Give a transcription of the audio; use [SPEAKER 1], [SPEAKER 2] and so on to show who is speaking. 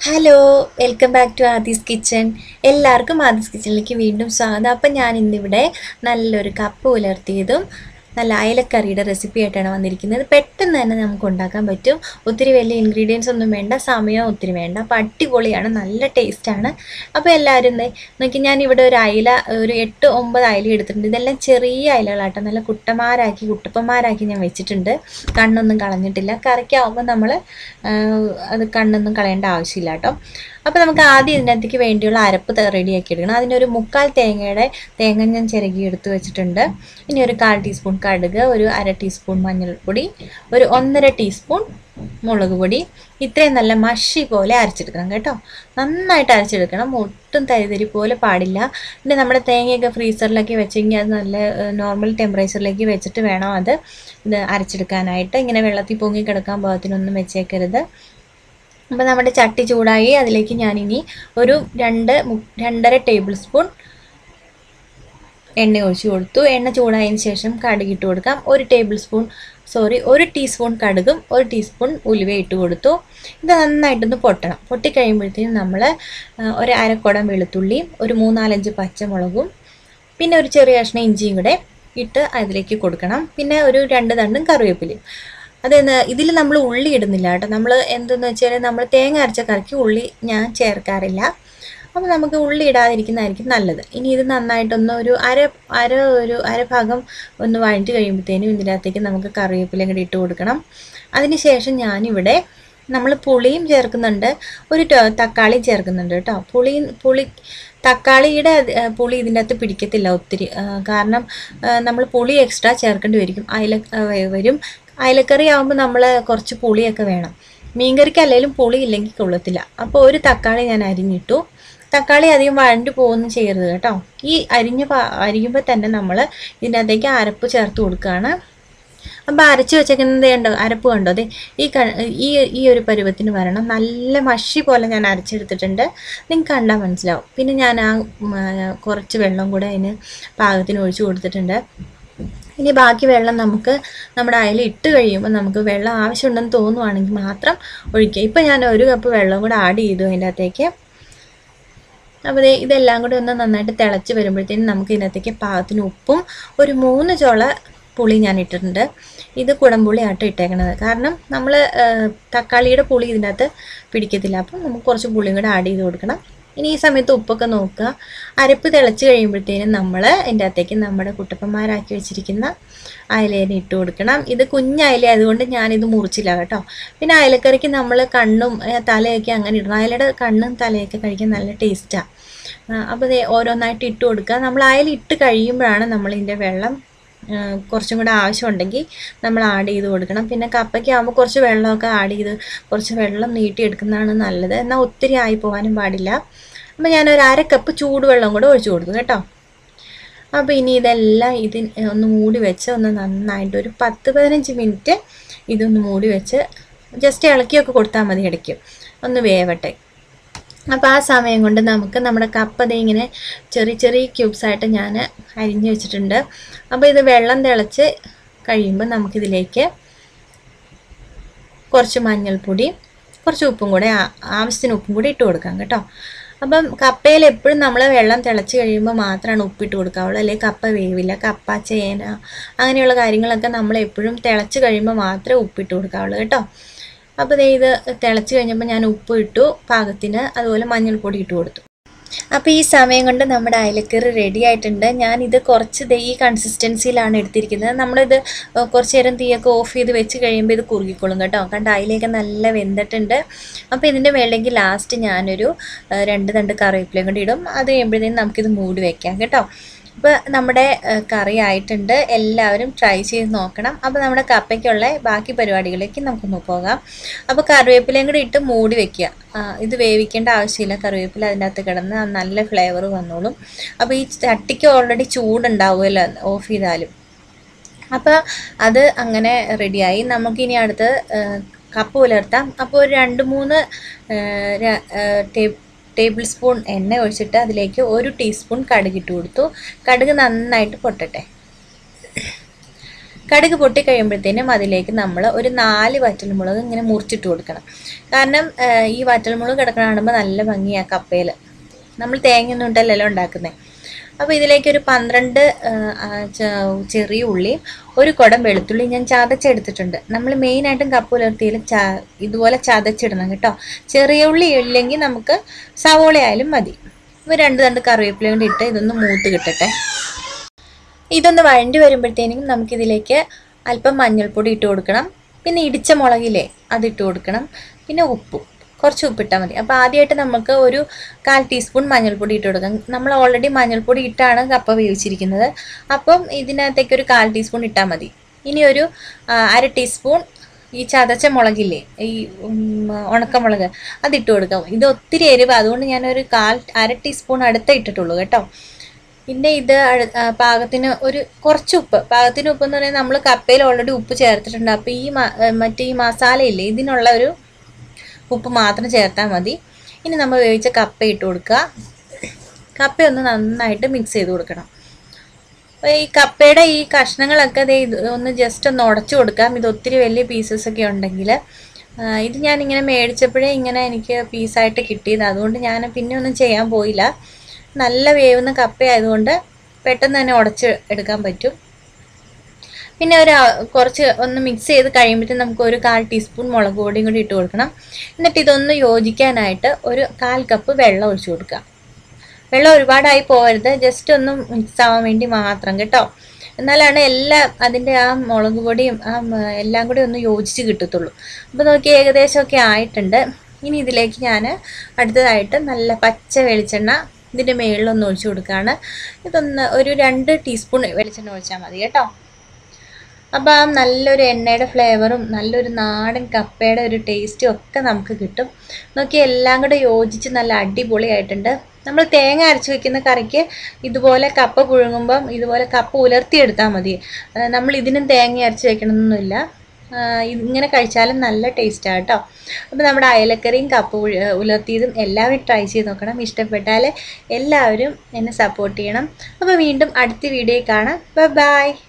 [SPEAKER 1] hello welcome back to Aadi's kitchen എല്ലാവർക്കും ആദീസ് കിച്ചണിലേക്ക് വീണ്ടും സ്വാഗതം അപ്പം ഞാൻ ഇന്നിവിടെ നല്ലൊരു കപ്പ് പുലർത്തിയതും നല്ല അയലക്കറിയുടെ റെസിപ്പി ആയിട്ടാണ് വന്നിരിക്കുന്നത് പെട്ടെന്ന് തന്നെ നമുക്ക് ഉണ്ടാക്കാൻ പറ്റും ഒത്തിരി വലിയ ഇൻഗ്രീഡിയൻസ് ഒന്നും വേണ്ട സമയം ഒത്തിരി വേണ്ട അപ്പം അടിപൊളിയാണ് നല്ല ടേസ്റ്റാണ് അപ്പോൾ എല്ലാവരും ദേ നോക്കി ഞാൻ ഇവിടെ ഒരു അയില ഒരു എട്ട് ഒമ്പത് അയില എടുത്തിട്ടുണ്ട് ഇതെല്ലാം ചെറിയ അയിലകളാട്ടോ നല്ല കുട്ടന്മാരാക്കി കുട്ടപ്പന്മാരാക്കി ഞാൻ വെച്ചിട്ടുണ്ട് കണ്ണൊന്നും കളഞ്ഞിട്ടില്ല കറിക്കാവുമ്പോൾ നമ്മൾ അത് കണ്ണൊന്നും കളയേണ്ട ആവശ്യമില്ല കേട്ടോ അപ്പോൾ നമുക്ക് ആദ്യം ഇതിനകത്തേക്ക് വേണ്ടിയുള്ള അരപ്പ് റെഡിയാക്കി എടുക്കണം അതിനൊരു മുക്കാൽ തേങ്ങയുടെ തേങ്ങ ഞാൻ ചിരകി എടുത്ത് വെച്ചിട്ടുണ്ട് ഇനി ഒരു കാൽ ടീസ്പൂൺ കടുക് ഒരു അര ടീസ്പൂൺ മഞ്ഞൾപ്പൊടി ഒരു ഒന്നര ടീസ്പൂൺ മുളക് പൊടി ഇത്രയും നല്ല മഷി പോലെ അരച്ചെടുക്കണം കേട്ടോ നന്നായിട്ട് അരച്ചെടുക്കണം ഒട്ടും തരിതരി പോലെ പാടില്ല പിന്നെ നമ്മുടെ തേങ്ങയൊക്കെ ഫ്രീസറിലൊക്കെ വെച്ചെങ്കിൽ അത് നല്ല നോർമൽ ടെമ്പറേച്ചറിലേക്ക് വെച്ചിട്ട് വേണം അത് ഇത് അരച്ചെടുക്കാനായിട്ട് ഇങ്ങനെ വെള്ളത്തിൽ പൊങ്ങി കിടക്കാൻ പാകത്തിനൊന്നും വെച്ചേക്കരുത് അപ്പോൾ നമ്മുടെ ചട്ടി ചൂടായി അതിലേക്ക് ഞാനിനി ഒരു രണ്ട് മു- രണ്ടര ടേബിൾ സ്പൂൺ എണ്ണ ഒഴിച്ച് കൊടുത്തു എണ്ണ ചൂടായതിന് ശേഷം കടുക് ഇട്ട് കൊടുക്കാം ഒരു ടേബിൾ സ്പൂൺ സോറി ഒരു ടീസ്പൂൺ കടുകും ഒരു ടീസ്പൂൺ ഉലുവ ഇട്ട് കൊടുത്തു ഇത് നന്നായിട്ടൊന്ന് പൊട്ടണം പൊട്ടിക്കഴിയുമ്പോഴത്തേനും നമ്മൾ ഒരു അരക്കുടം വെളുത്തുള്ളിയും ഒരു മൂന്നാലഞ്ച് പച്ചമുളകും പിന്നെ ഒരു ചെറിയ കഷ്ണം ഇഞ്ചിയും കൂടെ ഇട്ട് അതിലേക്ക് കൊടുക്കണം പിന്നെ ഒരു രണ്ട് തണ്ടും കറിവേപ്പിലയും അതെന്ന് ഇതിൽ നമ്മൾ ഉള്ളി ഇടുന്നില്ല കേട്ടോ നമ്മൾ എന്തെന്ന് വെച്ചാൽ നമ്മൾ തേങ്ങ അരച്ച കറിക്ക് ഉള്ളി ഞാൻ ചേർക്കാറില്ല അപ്പോൾ നമുക്ക് ഉള്ളി ഇടാതിരിക്കുന്നതായിരിക്കും നല്ലത് ഇനി ഇത് നന്നായിട്ടൊന്ന് ഒരു അര അര ഒരു അരഭാഗം ഒന്ന് വഴറ്റി കഴിയുമ്പോഴത്തേനും ഇതിനകത്തേക്ക് നമുക്ക് കറിവേപ്പിലയും കൂടി ഇട്ട് കൊടുക്കണം അതിന് ശേഷം ഞാനിവിടെ നമ്മൾ പുളിയും ചേർക്കുന്നുണ്ട് ഒരു ട- തക്കാളിയും ചേർക്കുന്നുണ്ട് കേട്ടോ പുളി പുളി തക്കാളിയുടെ അത്, ആ, പുളി ഇതിൻ്റെ അകത്ത് പിടിക്കത്തില്ല ഒത്തിരി ആ, കാരണം നമ്മൾ പുളി എക്സ്ട്രാ ചേർക്കേണ്ടി വരും അയല ആ, വരും അയലക്കറി ആകുമ്പോൾ നമ്മൾ കുറച്ച് പുളിയൊക്കെ വേണം മീൻകറിക്ക് അല്ലെങ്കിലും പുളി ഇല്ലെങ്കിൽ കൊള്ളത്തില്ല അപ്പോൾ ഒരു തക്കാളി ഞാൻ അരിഞ്ഞിട്ടു തക്കാളി അധികം വഴണ്ടു പോകുന്നു ചെയ്യരുത് കേട്ടോ ഈ അരിഞ്ഞ പ- അരിയുമ്പോൾ തന്നെ നമ്മൾ ഇതിനകത്തേക്ക് അരപ്പ് ചേർത്ത് കൊടുക്കുകയാണ് അപ്പോൾ അരച്ച് വെച്ചേക്കുന്നത് കണ്ടോ അരപ്പ് കണ്ടോ അതെ ഈ ക- ഈ ഈ ഒരു പരുവത്തിന് വരണം നല്ല മഷി പോലെ ഞാൻ അരച്ചെടുത്തിട്ടുണ്ട് നിങ്ങൾക്ക് കണ്ടാൽ മനസ്സിലാവും പിന്നെ ഞാൻ ആ ഉം, ആ, കുറച്ച് വെള്ളം കൂടെ അതിന് പാകത്തിന് ഒഴിച്ച് കൊടുത്തിട്ടുണ്ട് ഇനി ബാക്കി വെള്ളം നമുക്ക് നമ്മുടെ അയല ഇട്ട് കഴിയുമ്പോൾ നമുക്ക് വെള്ളം ആവശ്യമുണ്ടെന്ന് തോന്നുവാണെങ്കിൽ മാത്രം ഒഴിക്കുക ഇപ്പം ഞാൻ ഒരു കപ്പ് വെള്ളം കൂടെ ആഡ് ചെയ്തു അതിൻ്റെ അകത്തേക്ക് അപ്പോൾ ദേ ഇതെല്ലാം കൂടി ഒന്ന് നന്നായിട്ട് തിളച്ച് വരുമ്പോഴത്തേനും നമുക്ക് ഇതിനകത്തേക്ക് പാകത്തിന് ഉപ്പും ഒരു മൂന്ന് ചോള പുളി ഞാൻ ഇട്ടിട്ടുണ്ട് ഇത് കുടംപുളി ആട്ടോ ഇട്ടേക്കണത് കാരണം നമ്മൾ തക്കാളിയുടെ പുളി ഇതിനകത്ത് പിടിക്കത്തില്ല അപ്പം നമുക്ക് കുറച്ച് പുളിയും കൂടെ ആഡ് ചെയ്ത് കൊടുക്കണം ഇനി ഈ സമയത്ത് ഉപ്പൊക്കെ നോക്കുക അരപ്പ് തിളച്ച് കഴിയുമ്പോഴത്തേനും നമ്മൾ അതിൻ്റെ അകത്തേക്ക് നമ്മുടെ കുട്ടപ്പന്മാരാക്കി വെച്ചിരിക്കുന്ന അയലേനെ ഇട്ട് കൊടുക്കണം ഇത് കുഞ്ഞയല ആയതുകൊണ്ട് ഞാനിത് മുറിച്ചില്ല കേട്ടോ പിന്നെ അയലക്കറിക്ക് നമ്മൾ കണ്ണും ഏ, തലയൊക്കെ അങ്ങനെ ഇടണം അയലയുടെ കണ്ണും തലയൊക്കെ കഴിക്കാൻ നല്ല ടേസ്റ്റാണ് അപ്പോൾ ഇത് ഓരോന്നായിട്ട് ഇട്ട് കൊടുക്കുക നമ്മൾ അയല ഇട്ട് കഴിയുമ്പോഴാണ് നമ്മൾ ഇതിൻ്റെ വെള്ളം ആ, കുറച്ചും കൂടെ ആവശ്യമുണ്ടെങ്കിൽ നമ്മൾ ആഡ് ചെയ്ത് കൊടുക്കണം പിന്നെ കപ്പയ്ക്ക് ആകുമ്പോൾ കുറച്ച് വെള്ളമൊക്കെ ആഡ് ചെയ്ത് കുറച്ച് വെള്ളം നീട്ടിയെടുക്കുന്നതാണ് നല്ലത് എന്നാൽ ഒത്തിരി ആയി പോകാനും പാടില്ല അപ്പോൾ ഞാനൊരു അര കപ്പ് ചൂടുവെള്ളം കൂടെ ഒഴിച്ചു കൊടുത്തു കേട്ടോ അപ്പോൾ ഇനി ഇതെല്ലാം ഇതിൻ ഒന്ന് മൂടി വെച്ച് ഒന്ന് നന്നായിട്ട് ഒരു പത്ത് പതിനഞ്ച് മിനിറ്റ് ഇതൊന്ന് മൂടി വെച്ച് ജസ്റ്റ് ഇളക്കിയൊക്കെ കൊടുത്താൽ മതി ഇടയ്ക്ക് ഒന്ന് വേവട്ടെ അപ്പോൾ ആ സമയം കൊണ്ട് നമുക്ക് നമ്മുടെ കപ്പ ദേ ഇങ്ങനെ ചെറിയ ചെറിയ ക്യൂബ്സ് ആയിട്ട് ഞാൻ അരിഞ്ഞ് വെച്ചിട്ടുണ്ട് അപ്പോൾ ഇത് വെള്ളം തിളച്ച് കഴിയുമ്പോൾ നമുക്കിതിലേക്ക് കുറച്ച് മഞ്ഞൾപ്പൊടി കുറച്ച് ഉപ്പും കൂടെ ആ- ആവശ്യത്തിന് ഉപ്പും കൂടി ഇട്ട് കൊടുക്കാം കേട്ടോ അപ്പം കപ്പയിൽ എപ്പോഴും നമ്മൾ വെള്ളം തിളച്ച് കഴിയുമ്പോൾ മാത്രമാണ് ഉപ്പിട്ട് കൊടുക്കാവുള്ളൂ അല്ലെങ്കിൽ കപ്പ വേവില്ല കപ്പ ചേന അങ്ങനെയുള്ള കാര്യങ്ങളൊക്കെ നമ്മൾ എപ്പോഴും തിളച്ച് കഴിയുമ്പോൾ മാത്രമേ ഉപ്പിട്ട് കൊടുക്കാവുള്ളൂ കേട്ടോ അപ്പോൾ ദേ ഇത് തിളച്ച് കഴിഞ്ഞപ്പോൾ ഞാൻ ഉപ്പ് ഇട്ടു പാകത്തിന് അതുപോലെ മഞ്ഞൾപ്പൊടി ഇട്ട് കൊടുത്തു അപ്പോൾ ഈ സമയം കൊണ്ട് നമ്മുടെ അയലക്കറി റെഡി ആയിട്ടുണ്ട് ഞാനിത് കുറച്ച് ദേ ഈ കൺസിസ്റ്റൻസിയിലാണ് എടുത്തിരിക്കുന്നത് നമ്മളിത് ഏഹ്, കുറച്ച് നേരം തീയൊക്കെ ഓഫ് ചെയ്ത് വെച്ച് കഴിയുമ്പോൾ ഇത് കുറുകിക്കൊള്ളും കേട്ടോ കണ്ട അയിലേക്ക് നല്ല വെന്തിട്ടുണ്ട് അപ്പോൾ ഇതിൻ്റെ മേളിലേക്ക് ലാസ്റ്റ് ഞാനൊരു ഏഹ്, രണ്ട് തണ്ട് കറിവേപ്പിലയും കൂടി ഇടും അത് കഴിയുമ്പോഴത്തേനും നമുക്കിത് മൂടി വെക്കാം കേട്ടോ അപ്പോൾ നമ്മുടെ ഏഹ്, കറി ആയിട്ടുണ്ട് എല്ലാവരും ട്രൈ ചെയ്ത് നോക്കണം അപ്പോൾ നമ്മുടെ കപ്പയ്ക്കുള്ള ബാക്കി പരിപാടികളിലേക്ക് നമുക്കൊന്ന് പോകാം അപ്പോൾ കറിവേപ്പിലയും കൂടി ഇട്ട് മൂടി വെക്കുക ആ, ഇത് വേവിക്കേണ്ട ആവശ്യമില്ല കറിവേപ്പില അതിൻ്റെ അകത്ത് കിടന്ന് ആ നല്ല ഫ്ലേവർ വന്നോളും അപ്പോൾ ഈ ചട്ടിക്ക് ഓൾറെഡി ചൂടുണ്ടാവുമല്ലോ ഓഫ് ചെയ്താലും അപ്പോൾ അത് അങ്ങനെ റെഡിയായി നമുക്കിനി അടുത്ത് ഏഹ്, കപ്പ് പുലർത്താം അപ്പോൾ ഒരു രണ്ട് മൂന്ന് ഏഹ്, ര- ഏഹ്, ടേ- ടേബിൾ സ്പൂൺ എണ്ണ ഒഴിച്ചിട്ട് അതിലേക്ക് ഒരു ടീസ്പൂൺ കടുക് ഇട്ട് കൊടുത്തു കടുക് നന്നായിട്ട് പൊട്ടട്ടെ കടുക് പൊട്ടി കഴിയുമ്പോഴത്തേനും അതിലേക്ക് നമ്മൾ ഒരു നാല് വറ്റൽമുളക് ഇങ്ങനെ മുറിച്ചിട്ട് കൊടുക്കണം കാരണം ആ, ഈ വറ്റൽമുളക് കിടക്കണ കാണുമ്പോൾ നല്ല ഭംഗിയാണ് കപ്പയിൽ നമ്മൾ തേങ്ങയൊന്നും ഇട്ടല്ലല്ലോ ഉണ്ടാക്കുന്നത് അപ്പോൾ ഇതിലേക്ക് ഒരു പന്ത്രണ്ട് ആ, ആ, ചെ- ചെറിയ ഉള്ളിയും ഒരു കുടം വെളുത്തുള്ളി ഞാൻ ചതച്ചെടുത്തിട്ടുണ്ട് നമ്മൾ മെയിനായിട്ടും കപ്പ് പുലർത്തിയിൽ ച ഇതുപോലെ ചതച്ചിടണം കേട്ടോ ചെറിയ ഉള്ളി ഇല്ലെങ്കിൽ നമുക്ക് സവോള ആയാലും മതി ഇപ്പോൾ രണ്ട് രണ്ട് കറിവേപ്പില കൊണ്ട് ഇട്ട് ഇതൊന്ന് മൂത്ത് കിട്ടട്ടെ ഇതൊന്ന് വഴണ്ടി വരുമ്പോഴത്തേനും നമുക്കിതിലേക്ക് അല്പം മഞ്ഞൾപ്പൊടി ഇട്ട് കൊടുക്കണം പിന്നെ ഇടിച്ച മുളകില്ലേ അതിട്ട് കൊടുക്കണം പിന്നെ ഉപ്പും കുറച്ച് ഉപ്പിട്ടാൽ മതി അപ്പോൾ ആദ്യമായിട്ട് നമുക്ക് ഒരു കാൽ ടീസ്പൂൺ മഞ്ഞൾപ്പൊടി ഇട്ട് കൊടുക്കാം നമ്മൾ ഓൾറെഡി മഞ്ഞൾപ്പൊടി ഇട്ടാണ് കപ്പ വേവിച്ചിരിക്കുന്നത് അപ്പം ഇതിനകത്തേക്ക് ഒരു കാൽ ടീസ്പൂൺ ഇട്ടാൽ മതി ഇനി ഒരു ആ, അര ടീസ്പൂൺ ഈ ചതച്ച മുളകില്ലേ ഈ ഉം, ഉണക്കമുളക് അതിട്ട് കൊടുക്കാം ഇത് ഒത്തിരി എരിവ് അതുകൊണ്ട് ഞാനൊരു കാൽ അര ടീസ്പൂൺ അടുത്തേ ഇട്ടിട്ടുള്ളൂ കേട്ടോ പിന്നെ ഇത് അഴ- ആ, പാകത്തിന് ഒരു കുറച്ച് ഉപ്പ് പാകത്തിന് ഉപ്പ് എന്ന് പറയുന്നത് നമ്മൾ കപ്പയിൽ ഓൾറെഡി ഉപ്പ് ചേർത്തിട്ടുണ്ട് അപ്പോൾ ഈ മ- ആ, മറ്റേ ഈ മസാലയില്ലേ ഇതിനുള്ള ഒരു ഉപ്പ് മാത്രം ചേർത്താൽ മതി ഇനി നമ്മൾ വേവിച്ച കപ്പ ഇട്ട് കൊടുക്കുക കപ്പ ഒന്ന് നന്നായിട്ട് മിക്സ് ചെയ്ത് കൊടുക്കണം അപ്പോൾ ഈ കപ്പയുടെ ഈ കഷ്ണങ്ങളൊക്കെ ദേ ഇത് ഒന്ന് ജസ്റ്റ് ഒന്ന് ഉടച്ചു കൊടുക്കാം ഇത് ഒത്തിരി വലിയ പീസസ് ഒക്കെ ഉണ്ടെങ്കിൽ ഇത് ഞാൻ ഇങ്ങനെ മേടിച്ചപ്പോഴേ ഇങ്ങനെ എനിക്ക് പീസായിട്ട് കിട്ടിയത് അതുകൊണ്ട് ഞാൻ പിന്നെ ഒന്നും ചെയ്യാൻ പോയില്ല നല്ല വേവുന്ന കപ്പയായതുകൊണ്ട് പെട്ടെന്ന് തന്നെ ഉടച്ച് എടുക്കാൻ പറ്റും പിന്നെ ഒരു ആ, കുറച്ച് ഒന്ന് മിക്സ് ചെയ്ത് കഴിയുമ്പോഴത്തേക്കും നമുക്ക് ഒരു കാൽ ടീസ്പൂൺ മുളക് പൊടിയും കൂടി ഇട്ട് കൊടുക്കണം എന്നിട്ട് ഇതൊന്ന് യോജിക്കാനായിട്ട് ഒരു കാൽ കപ്പ് വെള്ളം ഒഴിച്ചു കൊടുക്കുക വെള്ളം ഒരുപാടായി പോകരുത് ജസ്റ്റ് ഒന്ന് മിക്സ് ആവാൻ വേണ്ടി മാത്രം കേട്ടോ എന്നാലാണ് എല്ലാ അതിൻ്റെ ആ മുളക് പൊടിയും ആ മ- എല്ലാം കൂടി ഒന്ന് യോജിച്ച് കിട്ടത്തുള്ളൂ അപ്പോൾ നോക്കി ഏകദേശമൊക്കെ ആയിട്ടുണ്ട് ഇനി ഇതിലേക്ക് ഞാൻ അടുത്തതായിട്ട് നല്ല പച്ച വെളിച്ചെണ്ണ ഇതിൻ്റെ മുകളിലൊന്ന് ഒഴിച്ചു കൊടുക്കുകയാണ് ഇതൊന്ന് ഒരു രണ്ട് ടീസ്പൂൺ വെളിച്ചെണ്ണ ഒഴിച്ചാൽ മതി കേട്ടോ അപ്പോൾ ആ നല്ലൊരു എണ്ണയുടെ ഫ്ലേവറും നല്ലൊരു നാടൻ കപ്പയുടെ ഒരു ടേസ്റ്റും ഒക്കെ നമുക്ക് കിട്ടും നോക്കി എല്ലാം കൂടെ യോജിച്ച് നല്ല അടിപൊളിയായിട്ടുണ്ട് നമ്മൾ തേങ്ങ അരച്ച് വെക്കുന്ന കറിക്ക് ഇതുപോലെ കപ്പ പുഴുങ്ങുമ്പം ഇതുപോലെ കപ്പ ഉലർത്തിയെടുത്താൽ മതി ആ, നമ്മൾ ഇതിനും തേങ്ങ അരച്ച് വെക്കണമെന്നൊന്നുമില്ല ആ, ഇങ്ങനെ കഴിച്ചാലും നല്ല ടേസ്റ്റാണ് കേട്ടോ അപ്പോൾ നമ്മുടെ അയലക്കറിയും കപ്പ ഉഴ- ഉലർത്തിയതും എല്ലാവരും ട്രൈ ചെയ്ത് നോക്കണം ഇഷ്ടപ്പെട്ടാൽ എല്ലാവരും എന്നെ സപ്പോർട്ട് ചെയ്യണം അപ്പോൾ വീണ്ടും അടുത്ത വീഡിയോ കാണാം ബൈ